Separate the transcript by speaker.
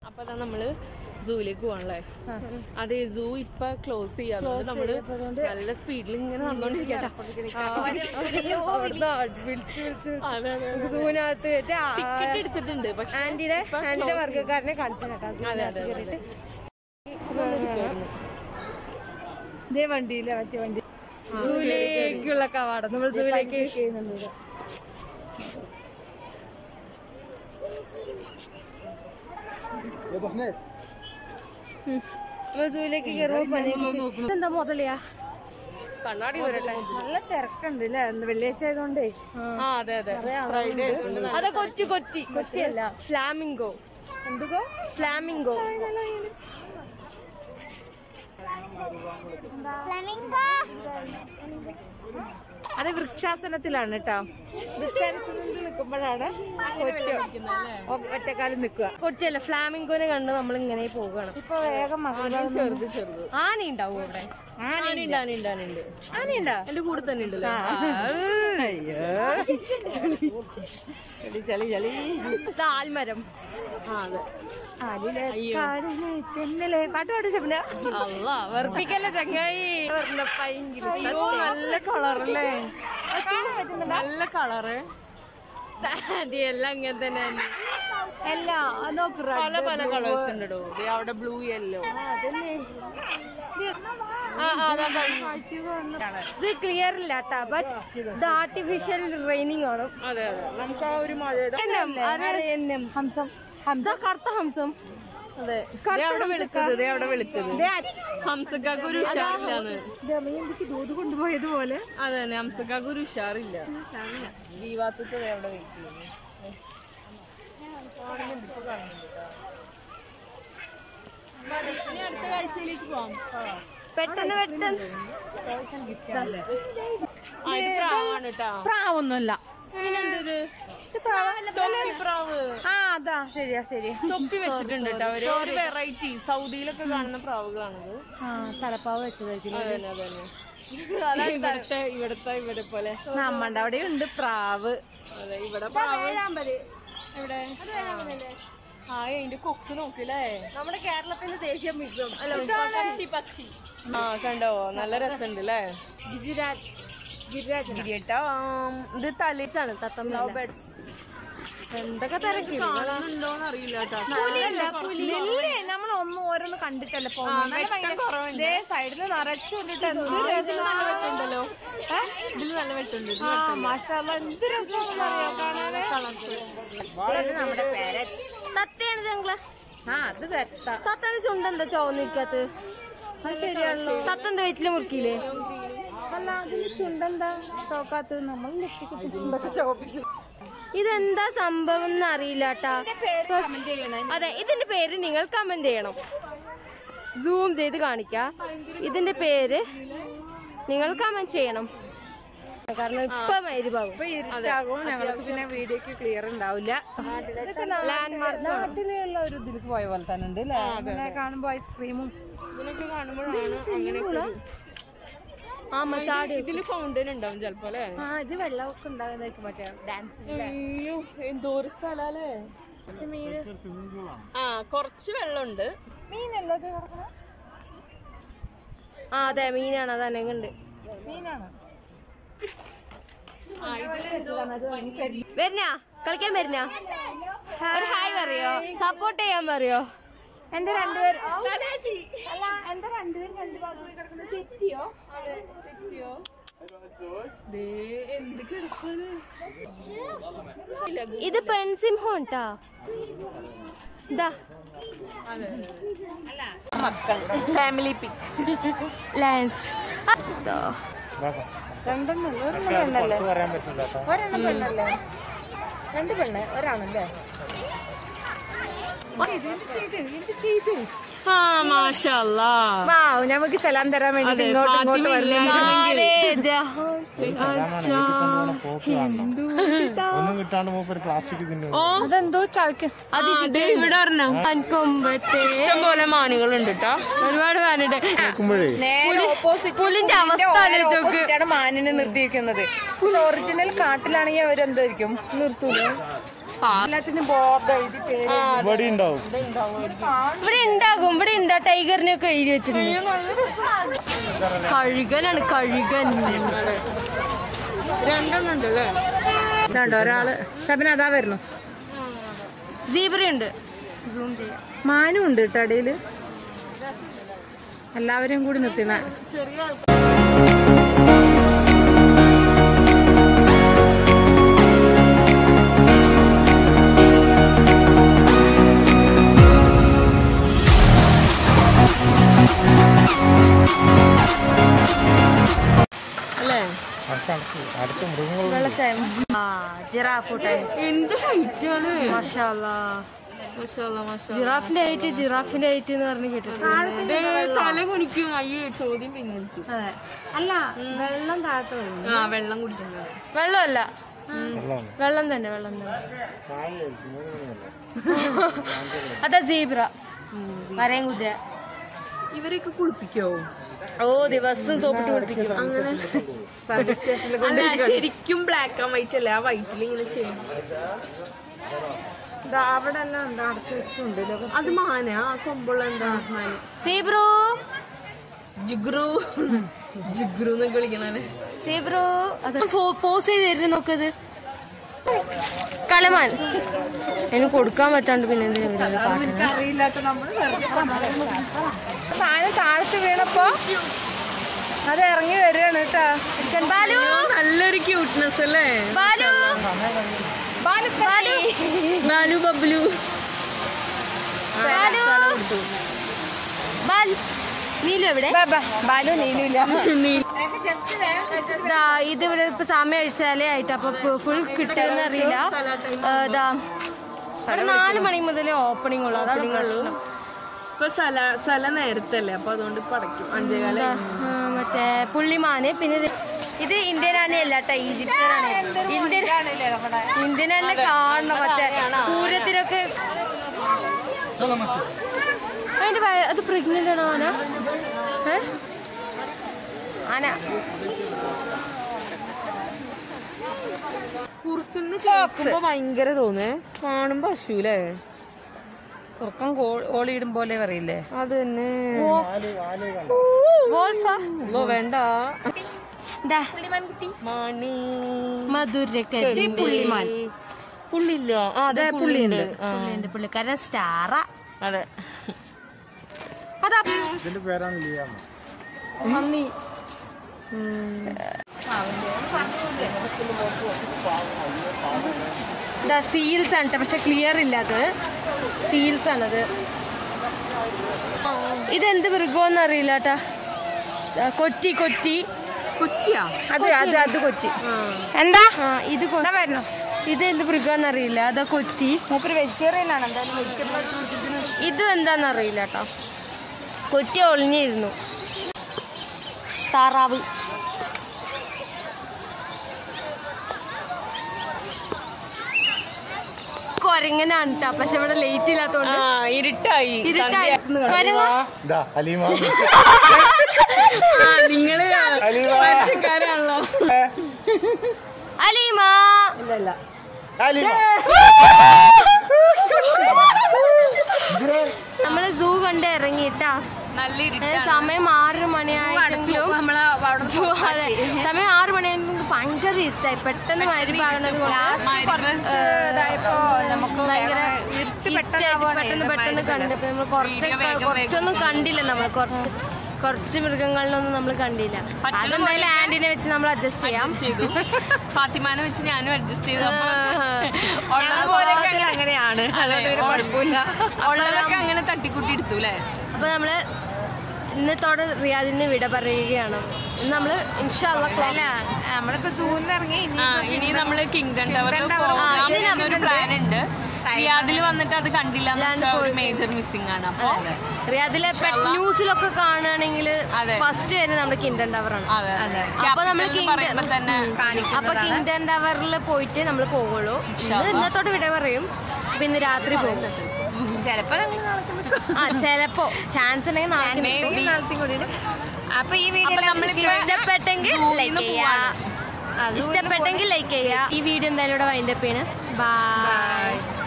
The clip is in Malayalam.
Speaker 1: അപ്പൊ അതാ നമ്മള് സൂയിലേക്ക് പോകണല്ലേ അതെ സൂ ഇപ്പൊ ക്ലോസ് ചെയ്യാം അതുകൊണ്ട് നമ്മള് നല്ല സ്പീഡിൽ ഇങ്ങനെ നടന്നോണ്ടിരിക്കാം
Speaker 2: സൂനകത്ത്
Speaker 1: ടിക്കറ്റ് എടുത്തിട്ടുണ്ട് പക്ഷെ
Speaker 2: ആന്റിയുടെ ആന്റിയുടെ വർഗ്ഗക്കാരനെ കാണിച്ചു കേട്ടോ
Speaker 1: അതെ അതെ അതെ
Speaker 3: ഇതേ വണ്ടിയില്ല മറ്റേ വണ്ടി
Speaker 2: സൂയിലേക്കുള്ള കവാടം നമ്മൾ സൂയിലേക്ക് നമ്മൾ സൂയിലേക്ക് കയറുമ്പോ പനി എന്താ മുതലയാ കണ്ണാടി വരട്ടെ
Speaker 3: നല്ല തിരക്കുണ്ട് അല്ലേ ഇന്ന് വെള്ളിയാഴ്ച ആയതുകൊണ്ടേ
Speaker 1: ആ അതെ അതെ ഫ്രൈഡേ
Speaker 2: അതെ കൊച്ചി കൊച്ചി കൊച്ചിയല്ല ഫ്ലാമിംഗോ എന്തുകോ ഫ്ലാമിംഗോ
Speaker 3: അത് വൃക്ഷാസനത്തിലാണ് കേട്ടോ വൃക്ഷാസനത്തിൽ നിൽക്കുമ്പോഴാണ് ഒറ്റ ഒറ്റക്കാലം നിൽക്കുക
Speaker 2: കൊച്ചിയല്ല ഫ്ലാമിംഗോനെ കണ്ട് നമ്മൾ ഇങ്ങനെ പോവുകയാണ്
Speaker 3: ഇപ്പൊ വേഗം മകൾ
Speaker 1: ചെറുത് ചെറുത്
Speaker 2: ആന ഉണ്ടാവും അവിടെ
Speaker 1: ആനുണ്ട് ആനുണ്ട് ആനുണ്ട്
Speaker 3: ആനയുണ്ടോ
Speaker 1: എന്റെ കൂടെ തന്നെ ഉണ്ടല്ലോ
Speaker 3: അയ്യോ ചളി ചളി ചളി
Speaker 2: ഇത് ആൽമരം
Speaker 1: ആ അതെ
Speaker 3: ആലിലെ കാടിലെ തെന്നലെ പാട്ട് പാടും ശബന
Speaker 2: അല്ല വെറുപ്പിക്കല്ലേ ചങ്ങായി പറഞ്ഞപ്പെങ്കിലും
Speaker 1: അയ്യോ നല്ല കളറല്ലേ നല്ല കളറ്
Speaker 2: എല്ലാം ഇങ്ങനെ തന്നെ
Speaker 3: അല്ല നോക്ക്
Speaker 1: പല പല കളേഴ്സ് ഉണ്ട് കേട്ടോ ദേ അവിടെ ബ്ലൂ യെല്ലോ
Speaker 2: ഇത് ക്ലിയർ ഇല്ല കേട്ടാ ബട്ട് ഇത് ആർട്ടിഫിഷ്യൽ റെയിനിങ് ആണ്
Speaker 1: അതെ അതെ നമുക്ക് ആ ഒരു മഴയുടെ
Speaker 2: എന്നും അതെ എന്നും
Speaker 3: ഹംസം
Speaker 2: ഇതാ കറുത്ത ഹംസം
Speaker 1: അതെ ദേ അവിടെ വെളുത്തത് ദേ അവിടെ വെളുത്തത് ഹംസക്കാക്ക് ഒരു ഉഷാറില്ലാന്ന്
Speaker 3: ദമയന്തിക്ക് ദൂത് കൊണ്ടുപോയതുപോലെ
Speaker 1: അതെ തന്നെ ഹംസക്കാക്ക് ഒരു ഉഷാറില്ല ദീവാത്തത്തെ ദേ അവിടെ വെക്കുന്നത് ഇനി അടുത്ത കാഴ്ചയിലേക്ക് പോവാം
Speaker 2: പെട്ടെന്ന് പെട്ടെന്ന്
Speaker 1: ആ ഇത് പ്രാവാണ് കേട്ടാ
Speaker 3: പ്രാവൊന്നുമല്ല
Speaker 2: പിന്നെന്തൊരു
Speaker 1: തൊപ്പി പ്രാവ്
Speaker 3: ആ അതാ ശരിയാ ശരി
Speaker 1: തൊപ്പി വെച്ചിട്ടുണ്ട് കേട്ടോ അവര് ഒരു വെറൈറ്റി സൗദിയിലൊക്കെ കാണുന്ന പ്രാവുകളാണിത്
Speaker 3: ആ തലപ്പാവ് വെച്ചതായിരിക്കും
Speaker 1: അതന്നെ അതന്നെ ഇവിടത്തെ ഇവിടത്തെ ഇവിടെ പോലെ
Speaker 3: നമ്മണ്ട അവിടെ ഉണ്ട് പ്രാവ്
Speaker 1: അതെ ഇവിടെ പ്രാവ് എവിടെ ആ അതിന്റെ കൊക്ക് നോക്കില്ലേ
Speaker 2: നമ്മുടെ കേരളത്തിന്റെ ദേശീയ മൃഗം
Speaker 1: അല്ല പക്ഷി പക്ഷി ആ കണ്ടോ നല്ല രസമുണ്ട് അല്ലേ
Speaker 3: ഗിരിരാജ് ഗിരിരാജ്
Speaker 1: ഗിരിയേട്ടാ ഇത് തല
Speaker 2: ആണ് തത്തമ്മ എന്തൊക്കെ തിരക്കി
Speaker 1: കാണുന്നുണ്ടോന്ന് അറിയില്ല
Speaker 3: നെല്ലേ നമ്മൾ ഒന്നും ഓരോന്ന് കണ്ടിട്ടല്ലേ പോകുന്നത് സൈഡിൽ നിറച്ചുകൊണ്ടിട്ട് എന്ത് രസമാണല്ലോ
Speaker 1: ഇതിൽ നല്ല വെട്ടുണ്ട്
Speaker 3: ആ മാഷാല്ല എന്ത് രസമാണെന്നറിയോ കാണാന് നമ്മുടെ പേര
Speaker 2: തത്തയാണ് ഞങ്ങളെ
Speaker 3: ആ അത് തെറ്റ
Speaker 2: തത്തന്റെ ചുണ്ടെന്താ ചോന്നിരിക്കാത്ത
Speaker 3: അത് ശരിയാണല്ലോ
Speaker 2: തത്തന്റെ വയറ്റില് മുറുക്കിയില്ലേ
Speaker 3: അല്ല അതിന് ചുണ്ടെന്താ ചോക്കാത്തത് നമ്മൾ ലിപ്സ്റ്റിക് ചുണ്ടൊക്കെ ചോപ്പിച്ചു
Speaker 2: ഇതെന്താ സംഭവം എന്ന് അറിയില്ല കേട്ടാ
Speaker 3: പേര് കമന്റ് ചെയ്യണേ
Speaker 2: അതെ ഇതിന്റെ പേര് നിങ്ങൾ കമന്റ് ചെയ്യണം സൂം ചെയ്ത് കാണിക്ക ഇതിന്റെ പേര് നിങ്ങൾ കമന്റ് ചെയ്യണം കാരണം ഇപ്പൊ മരുഭാവും
Speaker 3: ഇപ്പൊ ഇരുട്ടാകും ഞങ്ങൾക്ക് പിന്നെ വീഡിയോക്ക് ക്ലിയർ ഉണ്ടാവില്ല ഇതൊക്കെ നാട്ടില് നാട്ടിലുള്ള ഒരു ഇതിലേക്ക് പോയ പോലെ തന്നെ ഉണ്ട് അല്ലേ അങ്ങനെ കാണുമ്പോ ഐസ്ക്രീമും
Speaker 1: ഇതിനൊക്കെ കാണുമ്പോഴാണ് അങ്ങനെ
Speaker 2: ആ മച്ചാടി
Speaker 1: ഇതില് ഫൗണ്ടൻ ഉണ്ടാവും ചിലപ്പോ അല്ലേ
Speaker 3: ആ ഇത് വെള്ളമൊക്കെ ഉണ്ടാകുന്നതായിരിക്കും മറ്റേ ഡാൻസ്
Speaker 1: അയ്യോ എന്തോ ഒരു സ്ഥലല്ലേ ആ കുറച്ച് വെള്ളമുണ്ട്
Speaker 3: മീനല്ലോ ഇത് കിടക്കണ
Speaker 2: ആ അതെ മീനാണ് അതന്നെ ഉണ്ട്
Speaker 3: മീനാണ്
Speaker 1: ആ ഇതിലെന്തോ
Speaker 2: വരുന്ന കളിക്കാൻ വരുന്ന ഒരു ഹായ് പറയോ സപ്പോർട്ട് ചെയ്യാൻ പറയോ
Speaker 3: എന്റെ രണ്ടുപേരും അല്ല എന്റെ രണ്ടുപേരും രണ്ട് ഭാഗത്ത് കിടക്കുന്നത് തെറ്റിയോ
Speaker 1: ദേ എന്ത് കിടക്കാണ്
Speaker 2: ഇത് പെൺസിംഹം ട്ടാ ഇതാ
Speaker 3: മക്കൾ ഫാമിലി പിക്
Speaker 2: ലാൻസ്
Speaker 3: രണ്ടെണ്ണം ഒരെണ്ണം പെണ്ണല്ലേ ഒരെണ്ണം പെണ്ണല്ലേ രണ്ട് പെണ്ണ് ഒരാണല്ലേ എന്ത് ചെയ്തു എന്ത് ചെയ്തു
Speaker 1: ആ മാഷല്ലാ
Speaker 3: വാവ് നമുക്ക് സലാം തരാൻ വേണ്ടി ഇങ്ങോട്ട് ഇങ്ങോട്ട്
Speaker 4: ഒന്നും കിട്ടാണ്ട് മൂപ്പര് പ്ലാസ്റ്റിക് തിന്നു
Speaker 3: അതെന്തോ ചവയ്ക്കും
Speaker 1: അതെ ഇവിടെ ഒരെണ്ണം
Speaker 2: കൊമ്പത്തെ
Speaker 1: ഇഷ്ടം പോലെ മാനുകളുണ്ട് കേട്ടോ
Speaker 2: ഒരുപാട് കാണിട്ട്
Speaker 4: നോക്കുമ്പോഴേ
Speaker 3: നേരെ ഓപ്പോസിറ്റ്
Speaker 2: പുലിന്റെ അവസ്ഥ ആലോചിച്ച് നോക്ക്.
Speaker 3: ഓപ്പോസിറ്റ് ആണ് മാനിനെ നിർത്തിയിരിക്കുന്നത് പക്ഷെ ഒറിജിനൽ കാട്ടിലാണെങ്കിൽ അവരെന്തായിരിക്കും നിർത്തൂല എല്ലാത്തിനും ബോർഡ് എഴുതി പേര്
Speaker 4: ഇവിടെ ഉണ്ടാവും
Speaker 2: ഇവിടെ ഉണ്ടാകും ഇവിടെ ഉണ്ടോ ടൈഗറിനെയൊക്കെ എഴുതി വെച്ചിട്ടുണ്ട് കഴുകനാണ് കഴുകൻ
Speaker 1: രണ്ടെണ്ണം ഉണ്ട് അല്ലേ
Speaker 3: ഇതുണ്ട് ഒരാള് ഷബിന അതാ വരുന്നു
Speaker 2: സീബ്ര ഉണ്ട് സൂം ചെയ്യാം
Speaker 3: മാനും ഉണ്ട് കേട്ടോ ഇടയില് എല്ലാവരും കൂടി നിർത്തിന
Speaker 1: അല്ലേ
Speaker 4: അടുത്ത അടുത്ത് അടുത്ത മൃഗങ്ങൾ
Speaker 2: വെള്ളച്ചായം ആ ജിറാഫ് ടൈം
Speaker 1: എന്ത് ഹൈറ്റ് ആണ്
Speaker 2: മാഷാല്ലാ
Speaker 1: മാഷാഅല്ലാ, മാഷാഅല്ലാ.
Speaker 2: ജിറാഫിന്റെ ഹൈറ്റ് ജിറാഫിന്റെ ഹൈറ്റ് എന്ന് പറഞ്ഞ് കേട്ടിട്ടുണ്ട്
Speaker 1: ദേ, തല കുനിക്കും അയ്യേ ചോദ്യം പിൻവലിക്കും
Speaker 2: അതെ
Speaker 3: അല്ല വെള്ളം താഴത്ത് വരുന്നു
Speaker 1: ആ വെള്ളം കുടിക്കുന്നത്
Speaker 2: വെള്ളമല്ല
Speaker 4: വെള്ളമാണ്
Speaker 2: വെള്ളം തന്നെ വെള്ളം തന്നെ
Speaker 4: ചായയായിരിക്കും മൂന്ന് മണിയല്ലേ
Speaker 2: അതാ സീബ്ര മരയും കുതിര
Speaker 1: ഇവരെയൊക്കെ കുളിപ്പിക്കോ
Speaker 2: ഓ ദിവസം സോപ്പിട്ട് കുടിപ്പിക്കും
Speaker 1: അങ്ങനെ അല്ല ശരിക്കും ബ്ലാക്ക് ആൻഡ് വൈറ്റ് അല്ല ആ വൈറ്റിൽ ഇങ്ങനെ ചെയ്യും
Speaker 3: അവിടെ എല്ലാം എന്താ അടച്ചു വെച്ചിട്ടുണ്ട്
Speaker 1: അത് മാന ആ കൊമ്പുള്ള എന്താ
Speaker 2: സീബ്രു
Speaker 1: ജുഗ്രു ജുഗ്രു എന്നൊക്കെ വിളിക്കണല്ലേ
Speaker 2: സീബ്രു അത് പോസ് ചെയ്ത് തരുന്നു നോക്കത് കലമാൻ എനിക്ക് കൊടുക്കാൻ പറ്റാണ്ട് പിന്നെ എന്തിനാ ഇവരത് കാട്ടണെ?
Speaker 3: അറിയില്ലാത്ത നമ്മള് സാധനം താഴത്ത് വീണപ്പോ അത് ഇറങ്ങി വരികയാണ് കേട്ടോ
Speaker 2: ചിക്കൻ ബാലു
Speaker 1: നല്ലൊരു ക്യൂട്ട്നെസ് അല്ലേ
Speaker 2: ബാലു ബാലു
Speaker 1: ബാലു ബബ്ലു
Speaker 2: ബാലു ബാൽ നീലു എവിടെ
Speaker 3: ബാലു നീലില്ല
Speaker 2: ദാ ഇത് ഇവിടെ ഇപ്പൊ സമയം അഴിച്ചാലേ ആയിട്ട് അപ്പൊ ഫുൾ കിട്ടുമെന്ന് അറിയില്ല ഏ, ദാ ഇവിടെ നാല് മണി മുതലേ ഓപ്പണിംഗ് ഉള്ളു അതാണ് പ്രശ്നം
Speaker 1: ഇപ്പൊ സ്ഥല സ്ഥല നേരത്തല്ലേ അപ്പൊ അതുകൊണ്ട് ഇപ്പൊ അടയ്ക്കും അഞ്ചേകാല
Speaker 2: ആ, മറ്റേ പുള്ളിമാന് പിന്നെ ഇത് ഇത് ഇന്ത്യൻ ആനയല്ല കേട്ടോ ഈജിപ്തിയനാണ് ഇന്ത്യൻ ഇന്ത്യൻ തന്നെ കാണണം മറ്റേ പൂരത്തിനൊക്കെ അതിന്റെ വയ- അത് പ്രഗ്നന്റ് ആണോ ആന ഏ? ആന
Speaker 1: കുറുക്കുന്ന കേൾക്കുമ്പോ ഭയങ്കര തോന്നേ കാണുമ്പോ പശുല്ലേ
Speaker 3: കുറുക്കം ഓളിയിടും പോലെ പറയില്ലേ
Speaker 1: അത് തന്നെ
Speaker 2: വോൾഫാ
Speaker 1: ഓ വേണ്ട
Speaker 2: ദാ,
Speaker 1: മാണി
Speaker 2: മധുരക്കരി
Speaker 3: പുള്ളിമാൻ
Speaker 1: പുള്ളില്ല ആ അതെ പുള്ളിയുണ്ട് ആ
Speaker 2: പുള്ളിയുണ്ട് പുള്ളിക്കാരൻ സ്റ്റാറാ
Speaker 1: അതെ
Speaker 2: അതാ
Speaker 4: ഇതിന്റെ പേരാണ് ലിയാമ
Speaker 2: മമ്മി സീൽസ് ആണ് ട്ടോ. പക്ഷെ ക്ലിയർ ഇല്ല അത് സീൽസ് ആണത് ഇതെന്ത് മൃഗമെന്ന് അറിയില്ല കേട്ടാ ദാ കൊറ്റി കൊറ്റി
Speaker 1: കൊച്ചിയാ
Speaker 3: അത് അത് അത് കൊച്ചി എന്താ
Speaker 2: ആ ഇത് കൊ-
Speaker 3: എന്താ വരുന്നു
Speaker 2: ഇത് എന്ത് മൃഗമെന്ന് അറിയില്ല അതാ കൊറ്റി
Speaker 3: മൂപ്പര് വെജിറ്റേറിയൻ ആണ് എന്തായാലും വെജിറ്റബിൾ
Speaker 2: ഇത് എന്താന്ന് അറിയില്ല കേട്ടോ കൊറ്റി ഒളിഞ്ഞിരുന്നു താറാവ് കൊരങ്ങനാണ് കേട്ടോ പക്ഷെ ഇവിടെ ലേറ്റ് ഇല്ലാത്തോണ്ട്
Speaker 1: ആ ഇരുട്ടായി
Speaker 2: ഇരുട്ടായി കൊരങ്ങ
Speaker 4: ഇതാ അലീമ
Speaker 1: ആ, നിങ്ങള് പച്ചക്കാരാണല്ലോ
Speaker 2: അലീമ
Speaker 4: അലീമ
Speaker 2: നമ്മള് സൂ കണ്ട് ഇറങ്ങിട്ടാ
Speaker 1: നല്ല ഇരുട്ട്
Speaker 2: ഏ, സമയം ആറ് മണിയായിട്ടെങ്കിലും
Speaker 3: നമ്മള് അവിടെ
Speaker 2: സൂ, അതെ സമയം ആറ് മണിയായെങ്കിലും ഭയങ്കര ഇരുട്ടായി പെട്ടെന്ന് മരുപ്പാകുന്നത് കൊണ്ട്
Speaker 3: കുറച്ച് ഇതായപ്പോ നമുക്ക്
Speaker 2: ഭയങ്കര
Speaker 3: ഇരുട്ട്
Speaker 2: ഇരുട്ടായിട്ട് പെട്ടെന്ന് പെട്ടെന്ന് കണ്ടപ്പോ നമ്മൾ കുറച്ചൊക്കെ കുറച്ചൊന്നും കണ്ടില്ല നമ്മൾ കുറച്ച് കുറച്ച് മൃഗങ്ങളിലൊന്നും നമ്മൾ കണ്ടില്ല അതെന്തായാലും ആന്റിനെ വെച്ച് നമ്മൾ അഡ്ജസ്റ്റ് ചെയ്യാം
Speaker 1: ചെയ്തു ഫാത്തിമാനെ വെച്ച് ഞാനും അഡ്ജസ്റ്റ് ചെയ്തു അപ്പൊ ഉള്ളതുപോലെയൊക്കെ അങ്ങനെ-
Speaker 3: അങ്ങനെയാണ്
Speaker 1: അതുകൊണ്ട് ഒരു കുഴപ്പമില്ല ഉള്ളതൊക്കെ അങ്ങനെ തട്ടിക്കൂട്ടി എടുത്തു അല്ലേ
Speaker 2: അപ്പൊ നമ്മള് ഇന്നത്തോടെ റിയാദിൽ നിന്ന് വിട പറയുകയാണ് ഇന്ന് നമ്മള് ഇൻഷാല്ല
Speaker 3: അല്ല നമ്മളിപ്പോ സൂന്ന് ഇറങ്ങി ഇനി
Speaker 1: ആ ഇനി നമ്മള് കിങ്ഡം ടവറിൽ
Speaker 3: Tower
Speaker 1: പോകാം
Speaker 2: ആ, ഇനി
Speaker 1: എന്നൊരു പ്ലാൻ ഉണ്ട് റിയാദിൽ വന്നിട്ട് അത് കണ്ടില്ല ഒരു മേജർ മിസ്സിംഗ് ആണ് അപ്പൊ
Speaker 2: റിയാദിലെ ന്യൂസിലൊക്കെ കാണുകയാണെങ്കിൽ
Speaker 1: അതെ.
Speaker 2: ഫസ്റ്റ് വരുന്നത് നമ്മുടെ കിൻഡൻ ടവർ ആണ്
Speaker 1: അതെ
Speaker 2: അപ്പൊ നമ്മൾ
Speaker 1: Capital എന്ന് പറയുമ്പോ തന്നെ
Speaker 2: അപ്പൊ കിൻഡൻ ടവറിൽ പോയിട്ട് നമ്മൾ പോവുള്ളൂ ഇന്ന് ഇന്നത്തോട് വിട പറയും അപ്പൊ ഇന്ന് രാത്രി പോകും
Speaker 3: ചിലപ്പോ ഞങ്ങൾ നാളെ നിൽക്കും
Speaker 2: ആ ചെലപ്പോ ചാൻസ് ഉണ്ടെങ്കിൽ നാളെ
Speaker 3: ഉണ്ടെങ്കിൽ നാളത്തെ കൂടി അപ്പൊ ഈ വീഡിയോ
Speaker 2: ഇഷ്ടപ്പെട്ടെങ്കിൽ ലൈക്ക് ചെയ്യാ ഇഷ്ടപ്പെട്ടെങ്കിൽ ലൈക്ക് ചെയ്യാ ഈ വീഡിയോ എന്തായാലും ഇവിടെ വൈൻഡപ്പ് ചെയ്യണം ബൈ